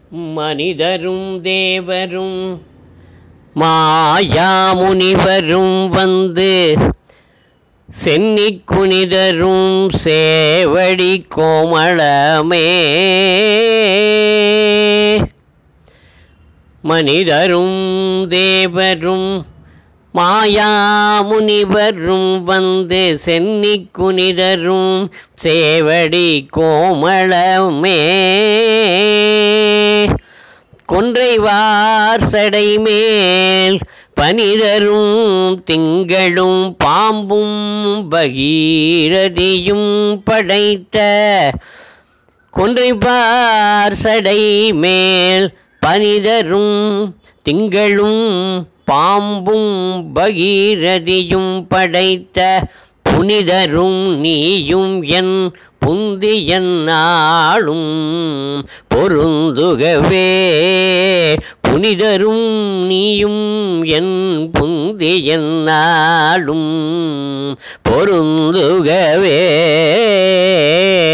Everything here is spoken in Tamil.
மனிதரும் தேவரும் மாயாமுனிவரும் வந்து சென்னிக் குனிதரும் சேவடி கோமளமே மனிதரும் தேவரும் மாயாமுனிவரும் வந்து சென்னிக் குனிதரும் சேவடி கோமளமே கொன்றைவார் சடை மேல் பனிதரும் திங்களும் பாம்பும் பகீரதியும் படைத்த கொன்றைபார் சடை மேல் பனிதரும் திங்களும் பாம்பும் பகீரதியும் படைத்த புனிதரும் நீயும் என் புந்தியன் நாளும் பொருந்துகவே புனிதரும் நீயும் என் புந்தியன் நாளும் பொருந்துகவே